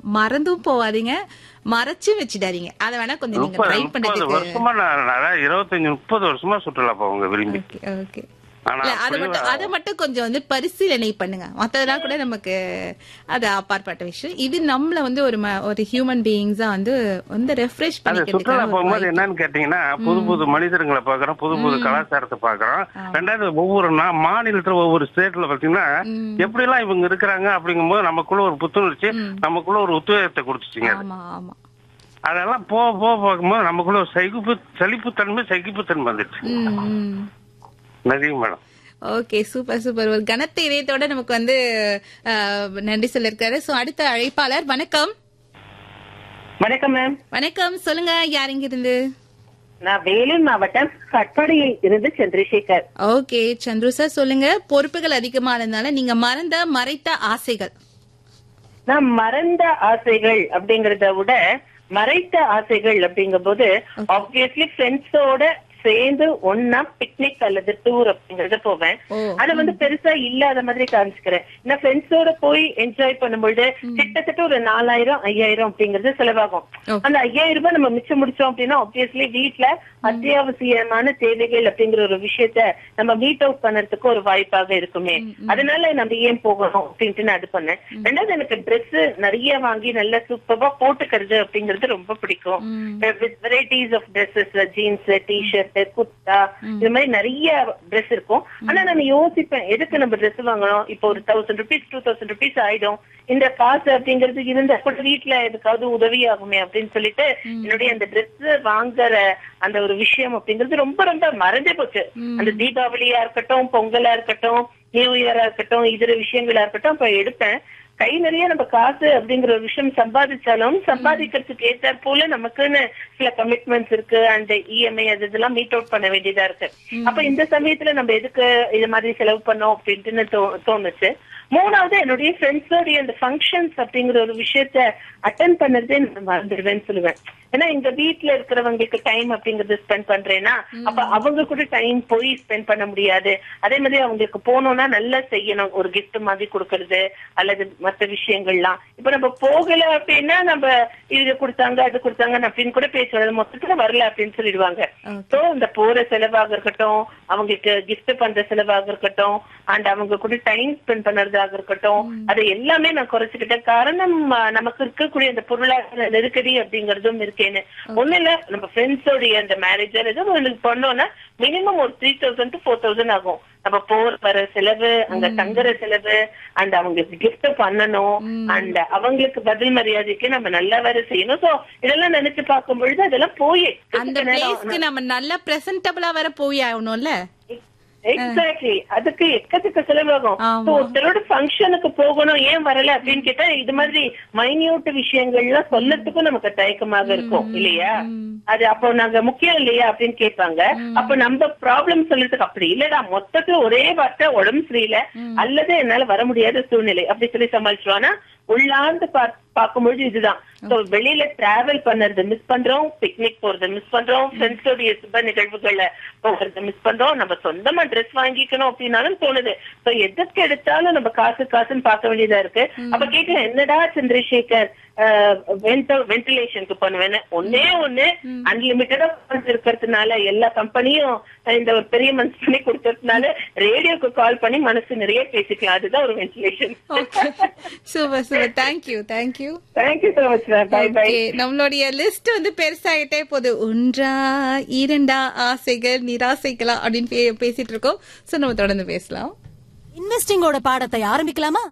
மறந்தும் போவாதீங்க மறைச்சும் வச்சிடாதீங்க அத வேணா கொஞ்சம் நீங்க முப்பது ட்ரை முப்பது பண்றதுக்கு வருஷமா நான் அதாவது இருபத்தஞ்சு முப்பது வருஷமா சுற்றுலா போவாங்க விரும்பி ஓகே ஓகே ஆனா இல்ல அதை அப்படி மட்டும் அதை மட்டும் கொஞ்சம் வந்து பரிசீலனை பண்ணுங்க மத்ததெல்லாம் கூட நமக்கு அது அப்பாற்பட்ட விஷயம் இது நம்மள வந்து ஒரு ம- ஒரு ஹியூமன் பீயிங்ஸா வந்து வந்து ரெஃப்ரெஷ் அது சுற்றுலா பண்ணிக்கிறதுக்காக ஒரு போகும்போது வாய்ப்பு. என்னன்னு கேட்டீங்கன்னா புது புது மனிதர்களை பாக்குறோம் புது புது கலாச்சாரத்தை பாக்குறோம் ரெண்டாவது ஒவ்வொரு நா- மாநிலத்துல ஒவ்வொரு ஸ்டேட்ல பாத்தீங்கன்னா எப்படி எல்லாம் இவங்க இருக்கிறாங்க அப்படிங்கும்போது நமக்குள்ள ஒரு புத்துணர்ச்சி நமக்குள்ள ஒரு உத்வேகத்தை கொடுத்துச்சுங்க அது. ஆமா ஆமா அதெல்லாம் போக போக பார்க்கும்போது நமக்குள்ள ஒரு சகிப்பு சலிப்புத்தன்மை சகிப்புத்தன்மை வந்துடுச்சு ம், ம். நன்றி மேடம் ஓகே சூப்பர் சூப்பர் ஒரு கனத்த இதயத்தோட நமக்கு வந்து அஹ், நன்றி சொல்லிருக்காரு சோ அடுத்த அழைப்பாளர் வணக்கம் வணக்கம் மேம் வணக்கம் சொல்லுங்க யார் இங்க இருந்து நான் வேலூர் மாவட்டம் கட்பாடியில் இருந்து சந்திரசேகர் ஓகே சந்துரு சார் சொல்லுங்க பொறுப்புகள் அதிகமா இருந்தனால நீங்க மறந்த மறைத்த ஆசைகள் நான் மறந்த ஆசைகள் அப்படிங்கறத விட மறைத்த ஆசைகள் அப்படிங்கும் போது ஆப்வியஸ்லி ஃப்ரெண்ட்ஸோட சேர்ந்து ஒன்னா பிக்னிக் அல்லது டூர் அப்படிங்கறத போவேன் ஓ. அத வந்து பெருசா இல்லாத மாதிரி காமிச்சுக்கிறேன் நான் ஃப்ரெண்ட்ஸோட போய் என்ஜாய் பண்ணும்பொழுது கிட்டத்தட்ட ஒரு நாலாயிரம் ஐயாயிரம் அப்படிங்கறது செலவாகும் Okay. அந்த ஐயாயிரம் ரூபாய் நம்ம மிச்சம் முடிச்சோம் அப்படின்னா ஆப்வியஸ்லி வீட்ல அத்தியாவசியமான தேவைகள் அப்படிங்கிற ஒரு விஷயத்த நம்ம மீட் அவுட் பண்ணறதுக்கு ஒரு வாய்ப்பாக இருக்குமே அதனால நம்ம ஏன் போகணும் அப்படின்ட்டு நான் அது பண்ணேன் ரெண்டாவது எனக்கு Dress நிறைய வாங்கி நல்ல சூப்பரா போட்டுக்கிறது அப்படிங்கிறது ரொம்ப பிடிக்கும் with varieties of dresses jeans T-shirt kurta இது மாதிரி நிறைய Dress இருக்கும் ஆனா நான் யோசிப்பேன் எதுக்கு நம்ம Dress வாங்கணும் இப்போ ஒரு thousand rupees two thousand rupees ஆயிடும் இந்த காசு அப்படிங்கிறது இருந்தா கூட வீட்டுல எதுக்காவது உதவி ஆகுமே அப்படின்னு சொல்லிட்டு என்னுடைய அந்த Dress வாங்குற அந்த ஒரு விஷயம் அப்படிங்கிறது ரொம்ப ரொம்ப மறைஞ்சு போச்சு அந்த தீபாவளியா இருக்கட்டும் பொங்கலா இருக்கட்டும் நியூ இயரா இருக்கட்டும் இதர விஷயங்களா இருக்கட்டும் இப்ப எடுப்பேன் கை நிறைய நம்ம காசு அப்படிங்கிற ஒரு விஷயம் சம்பாதிச்சாலும் சம்பாதிக்கிறதுக்கு ஏற்ற போல நமக்குன்னு சில கமிட்மெண்ட்ஸ் இருக்கு அந்த இஎம்ஐ அது இதெல்லாம் மீட் அவுட் பண்ண வேண்டியதா இருக்கு அப்ப இந்த சமயத்துல நம்ம எதுக்கு இது மாதிரி செலவு பண்ணோம் அப்படின்ட்டு தோ- தோணுச்சு மூணாவது என்னுடைய ஃப்ரெண்ட்ஸோடைய அந்த ஃபங்க்ஷன்ஸ் அப்படிங்கிற ஒரு விஷயத்த அட்டன் பண்ணதே நான் மறந்துடுவேன்னு சொல்லுவேன் ஏன்னா எங்க வீட்ல இருக்கிறவங்களுக்கு டைம் அப்படிங்கறது ஸ்பெண்ட் பண்றேன்னா அப்ப அவங்க கூட டைம் போய் ஸ்பெண்ட் பண்ண முடியாது அதே மாதிரி அவங்களுக்கு போனோம்னா நல்லா செய்யணும் ஒரு gift மாதிரி கொடுக்கறது அல்லது மத்த விஷயங்கள்லாம் இப்ப நம்ம போகல அப்படின்னா நம்ம இது கொடுத்தாங்க அது கொடுத்தாங்க அப்படின்னு கூட பேசுறது மொத்தத்துல வரல அப்படின்னு சொல்லிடுவாங்க சோ இந்த போற செலவாக இருக்கட்டும் அவங்களுக்கு gift பண்ற செலவாக இருக்கட்டும் அண்ட் அவங்க கூட டைம் ஸ்பெண்ட் பண்றதாக இருக்கட்டும் அதை எல்லாமே நான் குறைச்சுக்கிட்டேன் காரணம் அஹ், நமக்கு இருக்கக்கூடிய அந்த பொருளாதார நெருக்கடி அப்படிங்கறதும் இருக்கேன்னு ஒண்ணு இல்ல நம்ம ஃப்ரெண்ட்ஸோடைய அந்த மேரேஜ் ஏதோ ஒண்ணு பண்ணோம்னா மினிமம் ஒரு three thousand to four thousand ஆகும் நம்ம போர் வர செலவு அங்க தங்குற செலவு அண்ட் அவங்களுக்கு gift பண்ணணும் அண்ட் அவங்களுக்கு பதில் மரியாதைக்கு நம்ம நல்லா வேற செய்யணும் சோ இதெல்லாம் நினைச்சு பார்க்கும் பொழுது அதெல்லாம் போய் அந்த பிளேஸ்க்கு நம்ம நல்லா பிரசன்டபிளா வர போய் ஆகணும்ல எக்ஸாக்ட்லி அதுக்கு எக்கச்சக்க செலவாகும் ஆமா. So, ஒருத்தரோட ஃபங்க்ஷனுக்கு போகணும் ஏன் வரல அப்படின்னு கேட்டா இது மாதிரி மைன்யூட் விஷயங்கள்லாம் சொல்லத்துக்கும் நமக்கு தயக்கமாக இருக்கும் இல்லையா அது அப்போ நாங்க முக்கியம் இல்லையா அப்படின்னு கேட்பாங்க அப்ப நம்ம ப்ராப்ளம் சொல்றதுக்கு அப்படி இல்லடா மொத்தத்துல ஒரே வார்த்தை உடம்பு சரியில்லை அல்லது என்னால வர முடியாத சூழ்நிலை அப்படி சொல்லி சமாளிச்சுவானா உள்ளார்ந்து பா- பார்க்கும்பொழுது இதுதான் So, வெளியில டிராவல் பண்றது மிஸ் பண்றோம் பிக்னிக் போறது மிஸ் பண்றோம் ஃப்ரெண்ட்ஸோடைய சுப நிகழ்வுகள்ல போகிறது மிஸ் பண்றோம் நம்ம சொந்தமா ட்ரெஸ் வாங்கிக்கணும் அப்படின்னாலும் தோணுது சோ எதுக்கு எடுத்தாலும் நம்ம காசு காசுன்னு பார்க்க வேண்டியதா இருக்கு அப்ப கேட்கல என்னடா சந்திரசேகர் வென்டிலேஷனுக்கு பண்ணுவேன்னு ஒன்னே ஒண்ணு அன்லிமிட்டடா இருக்கிறதுனால எல்லா கம்பெனியும் இந்த ஒரு பெரிய மனசு பண்ணி கொடுக்கறதுனால ரேடியோக்கு கால் பண்ணி மனசு நிறைய பேசிக்கலாம் அதுதான் ஒரு ventilation super super thank you thank you thank you so much bye bye Okay, நம்மளுடைய லிஸ்ட் வந்து பெருசாயிட்டே போகுது ஒன்றா இரண்டா ஆசைகள் நிராசைகளா அப்படின்னு பே- பேசிட்டு இருக்கோம் சோ நம்ம தொடர்ந்து பேசலாம் இன்வெஸ்டிங்கோட பாடத்தை ஆரம்பிக்கலாமா